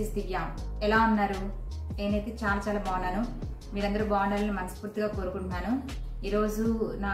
is దివ్య ఎలా ఉన్నారు నేనైతే చాలా చాలా బాగున్నాను మీరందరూ బాగుండాలని మనస్ఫూర్తిగా కోరుకుంటున్నాను ఈరోజు నా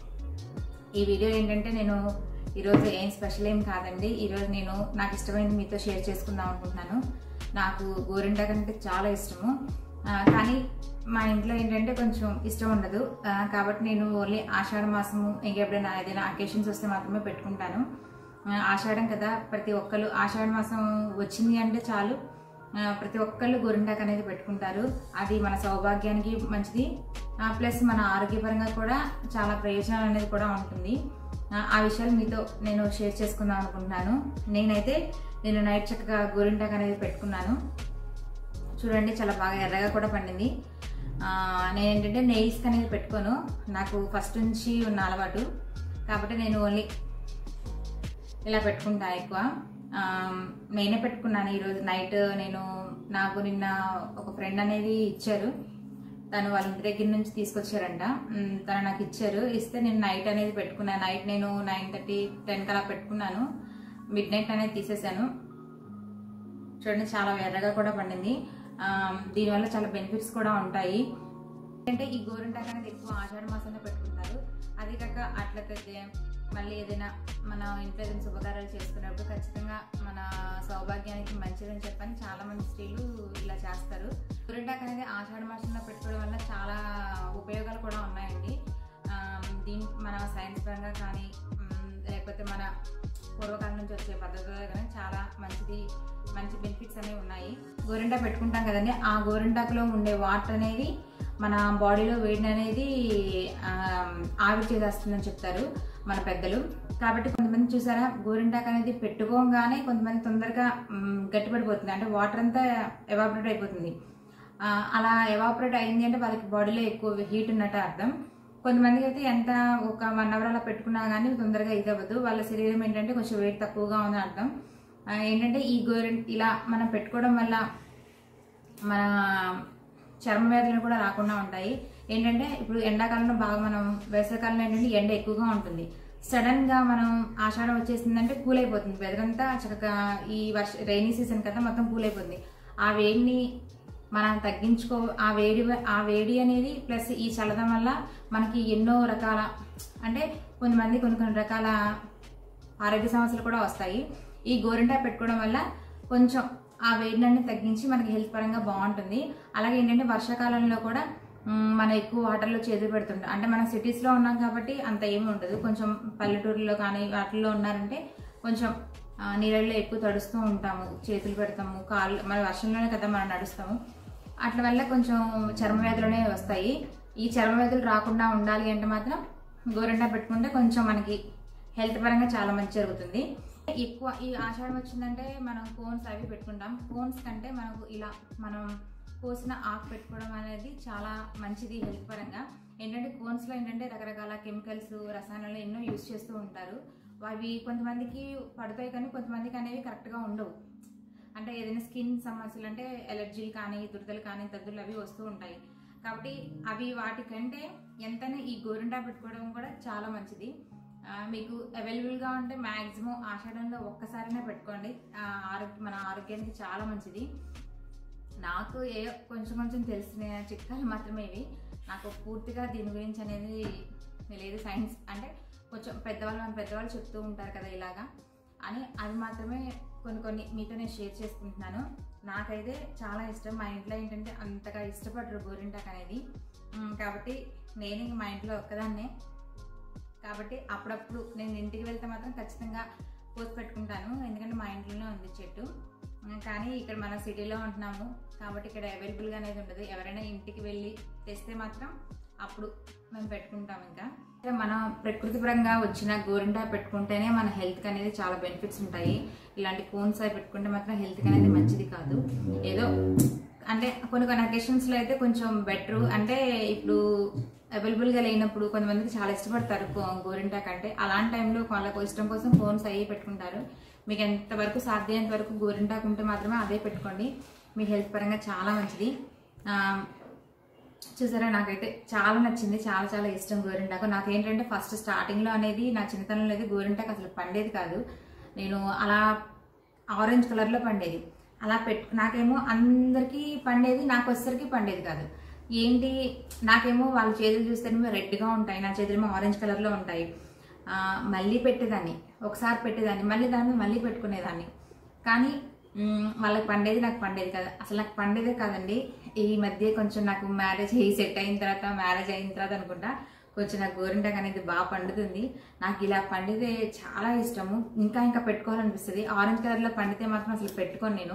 ఈ వీడియో ఏంటంటే నేను ఈరోజు ఏం స్పెషల్ ఏం కాదండి ఈరోజు నేను నాకు ఇష్టమైనది మీతో షేర్ చేసుకుందాం అనుకుంటున్నాను నాకు గోరింటాకు అంటే చాలా ఇష్టము ఆ, కానీ మా ఇంట్లో ఏంటంటే కొంచెం ఇష్టం ఉండదు ఆ, కాబట్టి నేను ఓన్లీ ఆషాఢ మాసము ఇంకెప్పుడైనా ఏదైనా అకేషన్స్ వస్తే మాత్రమే పెట్టుకుంటాను ఆ, ఆషాఢం కదా ప్రతి ఒక్కరు ఆషాఢ మాసం వచ్చింది అంటే చాలు ఆ, ప్రతి ఒక్కళ్ళు గోరింటాకు అనేది పెట్టుకుంటారు అది మన సౌభాగ్యానికి మంచిది ప్లస్ మన ఆరోగ్యపరంగా కూడా చాలా ప్రయోజనాలు అనేది కూడా ఉంటుంది ఆ, ఆ విషయాలు మీతో నేను షేర్ చేసుకుందాం అనుకుంటున్నాను నేనైతే నేను నైట్ చక్కగా గోరింటాకు అనేది పెట్టుకున్నాను చూడండి చాలా బాగా ఎర్రగా కూడా పండింది ఆ, నేను ఏంటంటే నెయిల్స్ అనేది పెట్టుకోను నాకు ఫస్ట్ నుంచి ఉన్న అలవాటు కాబట్టి నేను ఓన్లీ ఇలా పెట్టుకుంటా ఎక్కువ ఆ, నేనే పెట్టుకున్నాను ఈరోజు నైట్ నేను నాకు నిన్న ఒక ఫ్రెండ్ అనేది ఇచ్చారు తను వాళ్ళ ఇంటి దగ్గర నుంచి తీసుకొచ్చారంట ఉమ్, తను నాకు ఇచ్చారు ఇస్తే నేను నైట్ అనేది పెట్టుకున్నాను నైట్ నేను నైన్ థర్టీ టెన్ కలా పెట్టుకున్నాను మిడ్ నైట్ అనేది తీసేసాను చూడండి చాలా ఎర్రగా కూడా పండింది ఆ, దీనివల్ల చాలా బెనిఫిట్స్ కూడా ఉంటాయి అంటే ఈ గోరింటాకు అనేది ఎక్కువ ఆషాఢ మాసంలో పెట్టుకుంటారు అది కాక అట్ల తెద్దే మళ్ళీ ఏదైనా మన ఇంట్లో ఏదైనా శుభకార్యాలు చేసుకున్నప్పుడు ఖచ్చితంగా మన సౌభాగ్యానికి మంచిదని చెప్పని చాలా మంది స్త్రీలు ఇలా చేస్తారు గోరింటాకు అనేది ఆషాఢ మాసంలో పెట్టుకోవడం వల్ల చాలా ఉపయోగాలు కూడా ఉన్నాయండి ఆ, దీని మన సైన్స్ పరంగా కానీ మ్, లేకపోతే మన పూర్వకాలం నుంచి వచ్చే పద్ధతుల్లో కానీ చాలా మంచిది మంచి బెనిఫిట్స్ అనేవి ఉన్నాయి గోరింటా పెట్టుకుంటాం కదండి ఆ గోరింటాకులో ఉండే వాటర్ అనేది మన బాడీలో వేడిని అనేది ఆ, ఆవిరి చేసేస్తుందని చెప్తారు మన పెద్దలు కాబట్టి కొంతమంది చూసారా గోరింటాకు అనేది పెట్టుకోగానే కొంతమంది తొందరగా మ్, గట్టిపడిపోతుంది అంటే వాటర్ అంతా ఎవాపరేట్ అయిపోతుంది ఆ, అలా ఎవాపరేట్ అయింది అంటే వాళ్ళకి బాడీలో ఎక్కువ హీట్ ఉన్నట్టు అర్థం కొంతమందికి అయితే ఎంత ఒక వన్ అవర్ అలా పెట్టుకున్నా కానీ తొందరగా ఇది అవ్వదు వాళ్ళ శరీరం ఏంటంటే కొంచెం వెయిట్ తక్కువగా ఉందని అర్థం ఆ, ఏంటంటే ఈ గోరి ఇలా మనం పెట్టుకోవడం వల్ల మన చర్మ వ్యాధులు కూడా రాకుండా ఉంటాయి ఏంటంటే ఇప్పుడు ఎండాకాలంలో బాగా మనం వేసవికాలంలో ఏంటంటే ఎండ ఎక్కువగా ఉంటుంది సడన్ గా మనం ఆషాఢం వచ్చేసిందంటే కూల్ అయిపోతుంది వెదర్ అంతా చక్కగా ఈ వర్ష రైనీ సీజన్ కదా మొత్తం కూల్ అయిపోతుంది ఆ వేడిని మనం తగ్గించుకో ఆ వేడి ఆ వేడి అనేది ప్లస్ ఈ చల్లదం వల్ల మనకి ఎన్నో రకాల అంటే కొంతమంది కొన్ని కొన్ని రకాల ఆరోగ్య సమస్యలు కూడా వస్తాయి ఈ గోరింటా పెట్టుకోవడం వల్ల కొంచెం ఆ వేడిని తగ్గించి మనకి హెల్త్ పరంగా బాగుంటుంది అలాగే ఏంటంటే వర్షాకాలంలో కూడా మ్, మనం ఎక్కువ వాటర్లో చేతులు పెడుతుంటాం అంటే మనం సిటీస్లో ఉన్నాం కాబట్టి అంత ఏమీ ఉండదు కొంచెం పల్లెటూరులో కానీ వాటిల్లో ఉన్నారంటే కొంచెం ఆ, నీళ్ళల్లో ఎక్కువ తడుస్తూ ఉంటాము చేతులు పెడతాము కాళ్ళు మన వర్షంలోనే కదా మనం నడుస్తాము అట్ల వల్ల కొంచెం చర్మ వ్యాధులనే వస్తాయి ఈ చర్మ వ్యాధులు రాకుండా ఉండాలి అంటే మాత్రం గోరింటా పెట్టుకుంటే కొంచెం మనకి హెల్త్ పరంగా చాలా మంచి జరుగుతుంది ఎక్కువ ఈ ఆషాఢం వచ్చిందంటే మనం కోన్స్ అవి పెట్టుకుంటాం కోన్స్ కంటే మనకు ఇలా మనం కోసిన ఆకు పెట్టుకోవడం అనేది చాలా మంచిది హెల్త్ పరంగా ఏంటంటే కోన్స్లో ఏంటంటే రకరకాల కెమికల్స్ రసాయనాలు ఎన్నో యూజ్ చేస్తూ ఉంటారు అవి కొంతమందికి పడతాయి కానీ కొంతమందికి అనేవి కరెక్ట్గా ఉండవు అంటే ఏదైనా స్కిన్ సమస్యలు అంటే ఎలర్జీలు కానీ దురదలు కానీ దద్దులు అవి వస్తూ ఉంటాయి కాబట్టి అవి వాటికంటే ఎంతైనా ఈ గోరింటా పెట్టుకోవడం కూడా చాలా మంచిది ఆ, మీకు అవైలబుల్గా ఉంటే మ్యాక్సిమం ఆషాఢంలో ఒక్కసారైనా పెట్టుకోండి ఆ, ఆరోగ్య మన ఆరోగ్యానికి చాలా మంచిది నాకు ఏ కొంచెం కొంచెం తెలిసిన చిట్కాలు మాత్రమే ఇవి నాకు పూర్తిగా దీని గురించి అనేది లేదు సైన్స్ అంటే కొంచెం పెద్దవాళ్ళు మన పెద్దవాళ్ళు చెప్తూ ఉంటారు కదా ఇలాగా అని అది మాత్రమే కొన్ని కొన్ని మీతో నేను షేర్ చేసుకుంటున్నాను నాకైతే చాలా ఇష్టం మా ఇంట్లో ఏంటంటే అంతగా ఇష్టపడరు గోరింటాక్ అనేది ఉమ్, కాబట్టి నేను ఇంక మా ఇంట్లో ఒక్కదాన్నే కాబట్టి అప్పుడప్పుడు నేను ఇంటికి వెళ్తే మాత్రం ఖచ్చితంగా పోసి పెట్టుకుంటాను ఎందుకంటే మా ఇంట్లోనే ఉంది చెట్టు ఉమ్, కానీ ఇక్కడ మన సిటీలో ఉంటున్నాము కాబట్టి ఇక్కడ అవైలబుల్గా అనేది ఉండదు ఎవరైనా ఇంటికి వెళ్ళి తెస్తే మాత్రం అప్పుడు మేము పెట్టుకుంటాం ఇంకా అంటే మన ప్రకృతి పరంగా వచ్చిన గోరింటా పెట్టుకుంటేనే మన హెల్త్ అనేది చాలా బెనిఫిట్స్ ఉంటాయి ఇలాంటి కోన్స్ అవి పెట్టుకుంటే మాత్రం హెల్త్ అనేది మంచిది కాదు ఏదో అంటే కొన్ని కొన్ని అకేషన్స్లో అయితే కొంచెం బెటర్ అంటే ఇప్పుడు అవైలబుల్గా లేనప్పుడు కొంతమందికి చాలా ఇష్టపడతారు గో- గోరింటాకు అంటే అలాంటి టైంలో వాళ్ళకు ఇష్టం కోసం ఫోన్స్ అయ్యి పెట్టుకుంటారు మీకు ఎంతవరకు సాధ్యమైనంత వరకు గోరింటాకు ఉంటే మాత్రమే అదే పెట్టుకోండి మీ హెల్త్ పరంగా చాలా మంచిది ఆ, చూసారా నాకైతే చాలా నచ్చింది చాలా చాలా ఇష్టం గోరింటాకు నాకేంటంటే ఫస్ట్ స్టార్టింగ్లో అనేది నా చిన్నతనంలో అయితే గోరింటాకు అసలు పండేది కాదు నేను అలా ఆరెంజ్ కలర్లో పండేది అలా పెట్టు నాకేమో అందరికీ పండేది నాకు వచ్చేసరికి పండేది కాదు ఏంటి నాకేమో వాళ్ళ చేతులు చూస్తేనేమో రెడ్గా ఉంటాయి నా చేతులేమో ఆరెంజ్ కలర్లో ఉంటాయి ఆ, మళ్ళీ పెట్టేదాన్ని ఒకసారి పెట్టేదాన్ని మళ్ళీ దాని మీద మళ్ళీ పెట్టుకునేదాన్ని కానీ మ్, వాళ్ళకి పండేది నాకు పండేది కాదు అసలు నాకు పండేదే కాదండి ఈ మధ్య కొంచెం నాకు మ్యారేజ్ అయ్యి సెట్ అయిన తర్వాత మ్యారేజ్ అయిన తర్వాత అనుకుంటా కొంచెం నాకు గోరింటాక్ అనేది బాగా పండుతుంది నాకు ఇలా పండితే చాలా ఇష్టము ఇంకా ఇంకా పెట్టుకోవాలనిపిస్తుంది ఆరెంజ్ కలర్లో పండితే మాత్రం అసలు పెట్టుకోను నేను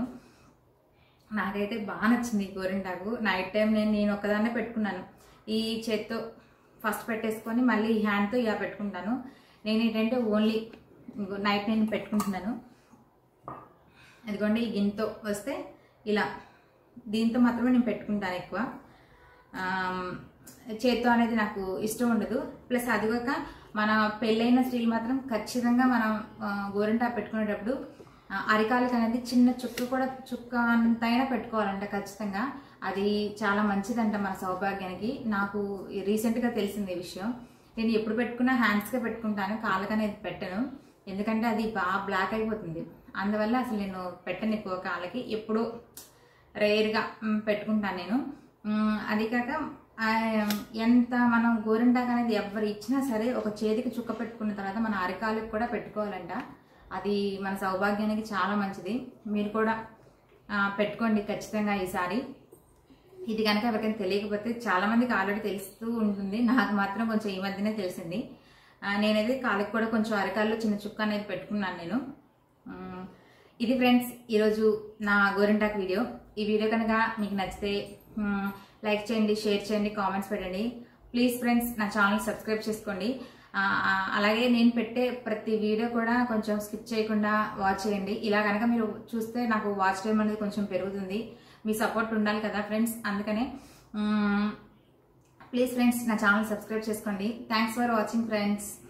నాకైతే బాగా నచ్చింది ఈ గోరింటాకు నైట్ టైం నేను నేను ఒక్కదాన్నే పెట్టుకున్నాను ఈ చేత్తో ఫస్ట్ పెట్టేసుకొని మళ్ళీ ఈ హ్యాండ్తో ఇలా పెట్టుకుంటాను నేను ఏంటంటే ఓన్లీ నైట్ నేను పెట్టుకుంటున్నాను అదిగోండి ఈ గిన్నెతో వస్తే ఇలా దీంతో మాత్రమే నేను పెట్టుకుంటాను ఎక్కువ ఆమ్, చేత్తో అనేది నాకు ఇష్టం ఉండదు ప్లస్ అదిగాక మన పెళ్ళైన స్త్రీలు మాత్రం ఖచ్చితంగా మనం ఆ, గోరింటా పెట్టుకునేటప్పుడు ఆ, అరికాలకి అనేది చిన్న చుక్క కూడా చుక్క అంతైనా పెట్టుకోవాలంట ఖచ్చితంగా అది చాలా మంచిదంట మన సౌభాగ్యానికి నాకు రీసెంట్గా తెలిసింది ఈ విషయం నేను ఎప్పుడు పెట్టుకున్నా హ్యాండ్స్గా పెట్టుకుంటాను కాళ్ళకి అనేది పెట్టను ఎందుకంటే అది బాగా బ్లాక్ అయిపోతుంది అందువల్ల అసలు నేను పెట్టను ఎక్కువ కాళ్ళకి ఎప్పుడూ రేర్గా మ్, పెట్టుకుంటాను నేను మ్, అది కాక ఆ, ఎంత మనం గోరింటాకు అనేది ఎవరు ఇచ్చినా సరే ఒక చేతికి చుక్క పెట్టుకున్న తర్వాత మన అరికాలకు కూడా పెట్టుకోవాలంట అది మన సౌభాగ్యానికి చాలా మంచిది మీరు కూడా ఆ, పెట్టుకోండి ఖచ్చితంగా ఈసారి ఇది కనుక ఎవరికైనా తెలియకపోతే చాలా మందికి ఆల్రెడీ తెలుస్తూ ఉంటుంది నాకు మాత్రం కొంచెం ఈ మధ్యనే తెలిసింది ఆ, నేనైతే కాళ్ళకి కూడా కొంచెం అరకాల్లో చిన్న చుక్క అనేది పెట్టుకున్నాను నేను ఉమ్, ఇది ఫ్రెండ్స్ ఈరోజు నా గోరింటాక్ వీడియో ఈ వీడియో కనుక మీకు నచ్చితే ఉమ్, లైక్ చేయండి షేర్ చేయండి కామెంట్స్ పెట్టండి ప్లీజ్ ఫ్రెండ్స్ నా ఛానల్ సబ్స్క్రైబ్ చేసుకోండి ఆ, ఆ, అలాగే నేను పెట్టే ప్రతి వీడియో కూడా కొంచెం స్కిప్ చేయకుండా వాచ్ చేయండి ఇలా కనుక మీరు చూస్తే నాకు వాచ్ టైం అనేది కొంచెం పెరుగుతుంది మీ సపోర్ట్ ఉండాలి కదా ఫ్రెండ్స్ అందుకనే ప్లీజ్ ఫ్రెండ్స్ నా ఛానల్ సబ్స్క్రైబ్ చేసుకోండి థ్యాంక్స్ ఫర్ వాచింగ్ ఫ్రెండ్స్